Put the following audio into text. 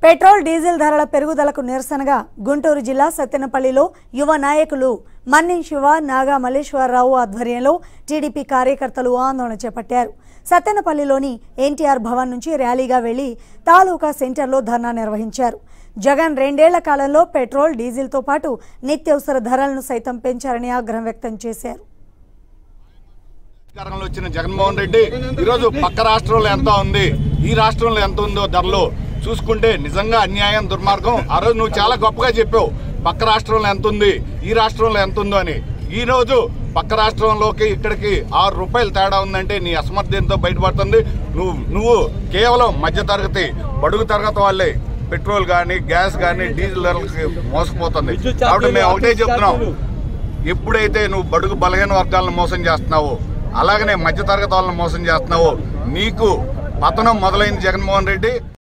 petrol diesel ధరల పెరుగుదలకు నిరసనగా గుంటూరు జిల్లా సత్తెనపల్లిలో యువ నాయకులు మన్నిం శివ నాగా మల్లేశ్వరరావు ఆధ్వర్యంలో టీడీపీ కార్యకర్తలు ఆందోళన చేపట్టారు సత్తెనపల్లిలోని ఎన్టీఆర్ భవన్ నుంచి ర్యాలీగా వెళ్లి తాలూకా సెంటర్లో ధర్నా నిర్వహించారు జగన్ రెండేళ్ల కాలంలో పెట్రోల్ డీజిల్తో పాటు నిత్యావసర ధరలను సైతం పెంచారని ఆగ్రహం వ్యక్తం చేశారు అధికారంలో వచ్చిన జగన్మోహన్ రెడ్డి ఈరోజు పక్క రాష్ట్రంలో ఎంత ఉంది ఈ రాష్ట్రంలో ఎంత ఉందో ధరలు చూసుకుంటే నిజంగా అన్యాయం దుర్మార్గం ఆ రోజు నువ్వు చాలా గొప్పగా చెప్పావు పక్క రాష్ట్రంలో ఎంత ఉంది ఈ రాష్ట్రంలో ఎంత ఉందో అని ఈ రోజు పక్క రాష్ట్రంలోకి ఇక్కడికి ఆరు రూపాయలు తేడా ఉందంటే నీ అసమర్థ్యంతో బయటపడుతుంది నువ్వు నువ్వు కేవలం మధ్య తరగతి బడుగు తరగతి వాళ్ళే పెట్రోల్ కానీ గ్యాస్ కానీ డీజిల్ ధరలకి మోసపోతుంది కాబట్టి మేము ఒకటే చెప్తున్నాం ఎప్పుడైతే నువ్వు బడుగు బలహీన వర్గాలను మోసం చేస్తున్నావో అలాగనే మధ్యతరగతి వాళ్ళని మోసం చేస్తున్నావో నీకు పతనం మొదలైంది జగన్మోహన్ రెడ్డి